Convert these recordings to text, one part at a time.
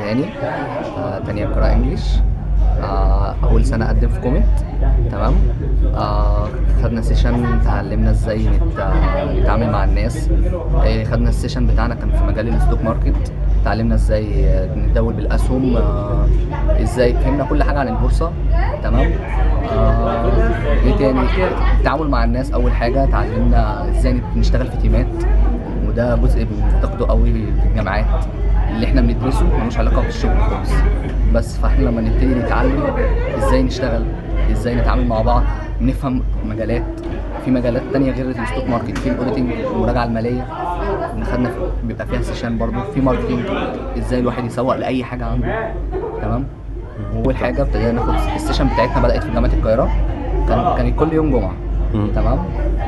هاني آه، تانية قراءة انجليش آه، اول سنة اقدم في كوميت تمام آه، خدنا سيشن اتعلمنا ازاي نت- آه، نتعامل مع الناس آه، خدنا السيشن بتاعنا كان في مجال الستوك ماركت اتعلمنا ازاي آه، ندول بالاسهم آه، ازاي فهمنا كل حاجة عن البورصة تمام آه، ايه تاني التعامل مع الناس اول حاجة اتعلمنا ازاي نشتغل في تيمات وده جزء بنفتقده قوي في الجامعات اللي احنا بندرسه ملوش علاقه بالشغل خالص بس فاحنا لما نبتدي نتعلم ازاي نشتغل ازاي نتعامل مع بعض نفهم مجالات في مجالات تانية غير الستوك ماركت في الاوديتنج المراجعه الماليه إن خدنا في- بيبقى فيها سيشن برضه في ماركتنج ازاي الواحد يسوق لاي حاجه عنده تمام اول حاجه ابتدينا ناخد السيشن بتاعتنا بدات في جامعه القاهره كان كان كل يوم جمعه مم. تمام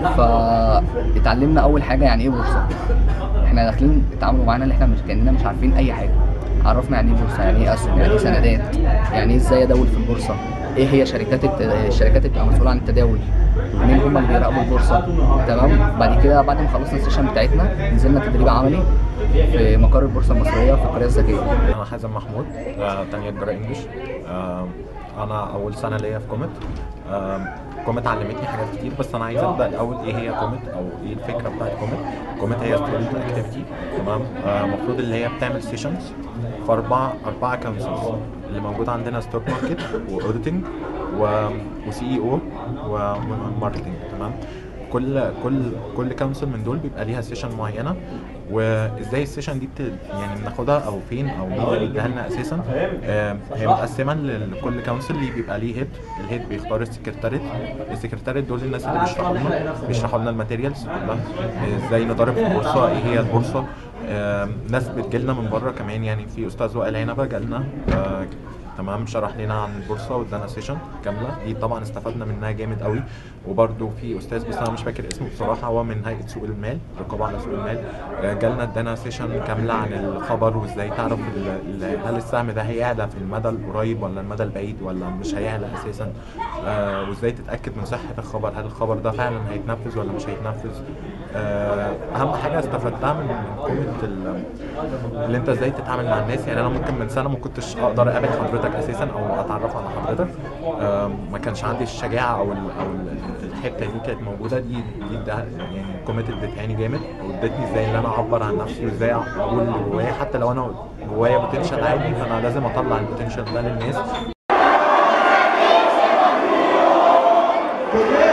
فاتعلمنا اول حاجه يعني ايه بورصه احنا داخلين اتعاملوا معانا اللي احنا مش كاننا مش عارفين اي حاجه عرفنا يعني ايه بورصه يعني ايه اسهم يعني ايه سندات يعني ايه ازاي ادول في البورصه ايه هي شركات الت... الشركات اللي بتبقى مسؤوله عن التداول مين هم اللي بيراقبوا البورصه تمام بعد كده بعد ما خلصنا السيشن بتاعتنا نزلنا تدريب عملي في مقر البورصه المصريه في القريه الذكيه انا حازم محمود آه، تانية تجارة انجلش آه، انا اول سنة ليا في كوميت آه، كوميت علمتني حاجات كتير بس انا عايز ابدا الاول ايه هي كوميت او ايه الفكره بتاعت كوميت كوميت هي ستودنت اكتيفيتي تمام آه، المفروض اللي هي بتعمل سيشنز في اربع اربع كونسلز اللي موجود عندنا ستوك ماركت واوديتنج وسي اي او وماركتنج تمام كل كل كل كونسل من دول بيبقى ليها سيشن معينه وازاي السيشن دي بت... يعني بناخدها او فين او مين اللي بيديها لنا اساسا آه، هي متقسمه لكل كونسل اللي بيبقى ليه هيد الهيد بيختار السكرتاريت السكرتاريت دول الناس اللي بيشرحوا لنا بيشرحوا لنا الماتيريالز كلها آه، ازاي نضارب في البورصه ايه هي البورصه آه، ناس بتجيلنا من بره كمان يعني في استاذ وائل عنبه جالنا آه، تمام شرح لنا عن البورصه وادانا سيشن كامله دي طبعا استفدنا منها جامد قوي وبرده في استاذ بس انا مش فاكر اسمه بصراحه هو من هيئه سوق المال رقابه على سوق المال آه، جالنا ادانا سيشن كامله عن الخبر وازاي تعرف ال- ال- هل السهم ده هيعلى في المدى القريب ولا المدى البعيد ولا مش هيعلى اساسا آه، وازاي تتاكد من صحه الخبر هل الخبر ده فعلا هيتنفذ ولا مش هيتنفذ آه، اهم حاجه استفدتها من من كومنت ال- اللي انت ازاي تتعامل مع الناس يعني انا ممكن من سنه ما كنتش اقدر اقابل حضرتك اساسا او اتعرف على حضرتك آم، ما كانش عندي الشجاعه او ال او ال الحته دي كانت موجوده دي دي ده يعني كوميت ادتهاني جامد وادتني ازاي ان انا اعبر عن نفسي وازاي اقول اللي جوايا حتى لو انا جوايا بوتنشال عالي فانا لازم اطلع البوتنشال ده للناس